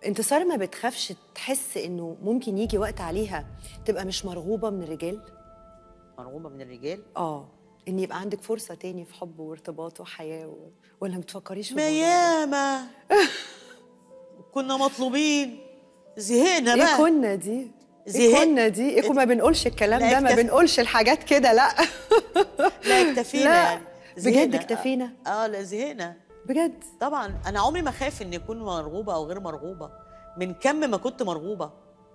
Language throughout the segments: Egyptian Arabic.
انتصار ما بتخافش تحس انه ممكن يجي وقت عليها تبقى مش مرغوبه من الرجال مرغوبه من الرجال اه ان يبقى عندك فرصه تاني في حب وارتباط وحياه و... ولا ما بتفكريش في ما الموضوع ده؟ ياما كنا مطلوبين زهقنا ايه بقى كنا دي ايه زهقت. كنا دي ايه ما بنقولش الكلام لا ده ما اكتف- بنقولش الحاجات كده لا لا اكتفينا لا، يعني بجد زهقنا. اكتفينا؟ اه لا زهقنا بجد طبعا انا عمري ما خايف ان يكون مرغوبه او غير مرغوبه من كم ما كنت مرغوبه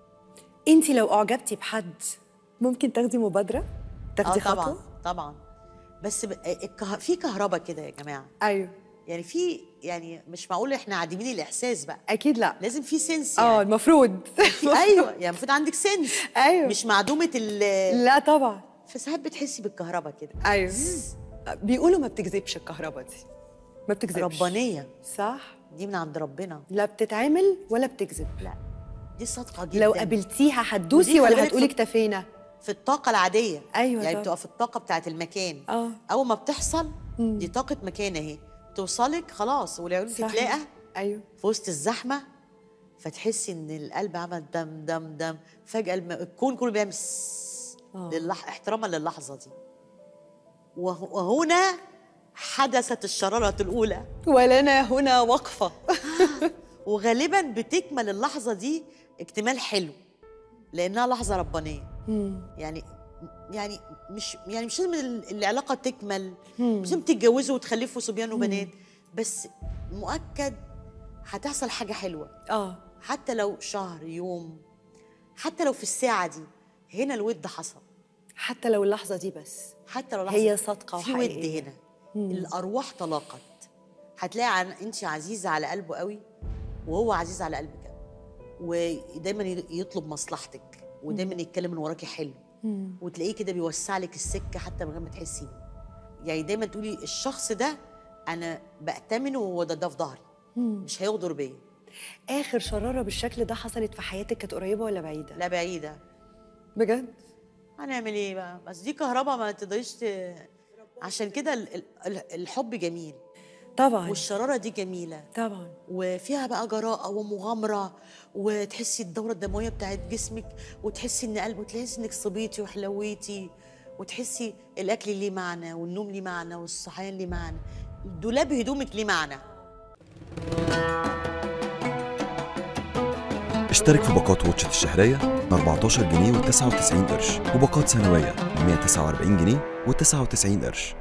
انت لو اعجبتي بحد ممكن تاخدي مبادره تاخدي اه طبعا خطوه طبعا بس ب... الكه... في كهرباء كده يا جماعه ايوه يعني في يعني مش معقول احنا عادمين الاحساس بقى اكيد لا لازم في سنس اه يعني المفروض في ايوه يعني المفروض عندك سنس ايوه مش معدومه ال لا طبعا فساعات بتحسي بالكهرباء كده ايوه بيقولوا ما بتكذبش الكهرباء دي ما بتكذبش ربانيه صح دي من عند ربنا لا بتتعمل ولا بتكذب لا دي صادقه جدا لو قابلتيها هتدوسي ودي خلي ولا بالك هتقولي في- اكتفينا في الطاقه العاديه أيوة يعني طبعا. بتبقى في الطاقه بتاعه المكان اه اول ما بتحصل مم. دي طاقه مكان اهي توصلك خلاص والعيون صحيح. تتلاقى ايوه في وسط الزحمه فتحسي ان القلب عمل دم دم دم فجاه الم... الكون كله بيعمل سس آه. للح... احتراما للحظه دي وه... وهنا حدثت الشراره الاولى ولنا هنا وقفه وغالبا بتكمل اللحظه دي اكتمال حلو لانها لحظه ربانيه مم. يعني يعني مش يعني مش لازم ال- العلاقه تكمل مم. مش لازم تتجوزوا وتخلفوا صبيان وبنات بس مؤكد هتحصل حاجه حلوه اه حتى لو شهر يوم حتى لو في الساعه دي هنا الود حصل حتى لو اللحظه دي بس حتى لو لحظة هي صادقة في ود وحقيقية. هنا مم. الارواح تلاقت هتلاقي عن انت عزيزه على قلبه قوي وهو عزيز على قلبك قوي ودايما ي- يطلب مصلحتك ودايما يتكلم من وراكي حلو مم. وتلاقيه كده بيوسع لك السكه حتى من غير ما تحسي يعني دايما تقولي الشخص ده انا بأتمنه وهو ده, ده في ظهري مم. مش هيغدر بيا اخر شراره بالشكل ده حصلت في حياتك كانت قريبه ولا بعيده لا بعيده بجد هنعمل ايه بقى بس دي كهرباء ما تقدريش ت... عشان كده ال- ال- الحب جميل طبعا والشراره دي جميله طبعا وفيها بقى جراءة ومغامرة وتحسي الدورة الدموية بتاعت جسمك وتحسي ان قلبك تحسي انك صبيتي وحلويتي وتحسي الاكل ليه معنى والنوم ليه معنى والصحيان ليه معنى دولاب هدومك ليه معنى اشترك في باقات واتشت الشهرية ب 14 جنيه و99 قرش وباقات سنوية ب 149 جنيه و99 قرش